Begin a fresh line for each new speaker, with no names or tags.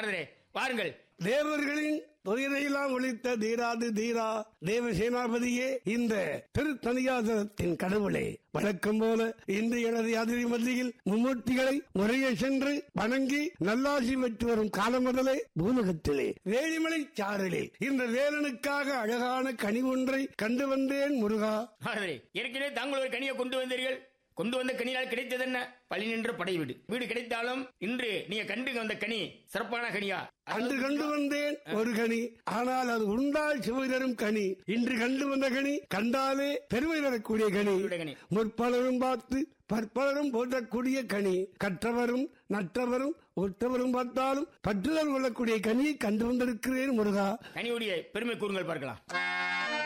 நாரதரே வாருங்கள்
தேவர்களின் துயரையெல்லாம் ஒழித்த தீராது தீரா தேவ சேனாபதியே இந்த திருத்தனியாசனத்தின் கடவுளே வழக்கம் போல இன்று எனது யாதிரி மத்தியில் மும்மூர்த்திகளை முறையே சென்று வணங்கி நல்லாசி பெற்று வரும் காலம் முதலே பூலகத்திலே வேலிமலை சாரலில் இந்த வேலனுக்காக அழகான கனி ஒன்றை கண்டு வந்தேன் முருகா
நாரதரே ஏற்கனவே தாங்கள் ஒரு கனியை கொண்டு வந்தீர்கள் கொண்டு வந்த கனியால் கிடைத்தது என்ன பழி நின்ற படை வீடு வீடு கிடைத்தாலும் இன்று நீங்க கண்டு வந்த கனி சிறப்பான கனியா
அன்று கண்டு வந்தேன் ஒரு கனி ஆனால் அது உண்டால் சுவை தரும் கனி இன்று கண்டு வந்த கனி கண்டாலே பெருமை தரக்கூடிய கனி
கனி.
முற்பலரும் பார்த்து பற்பலரும் போற்றக்கூடிய கனி கற்றவரும் நற்றவரும் ஒற்றவரும் பார்த்தாலும் பற்றுதல் கொள்ளக்கூடிய கனியை கண்டு வந்திருக்கிறேன் முருகா
கனியுடைய பெருமை கூறுங்கள் பார்க்கலாம்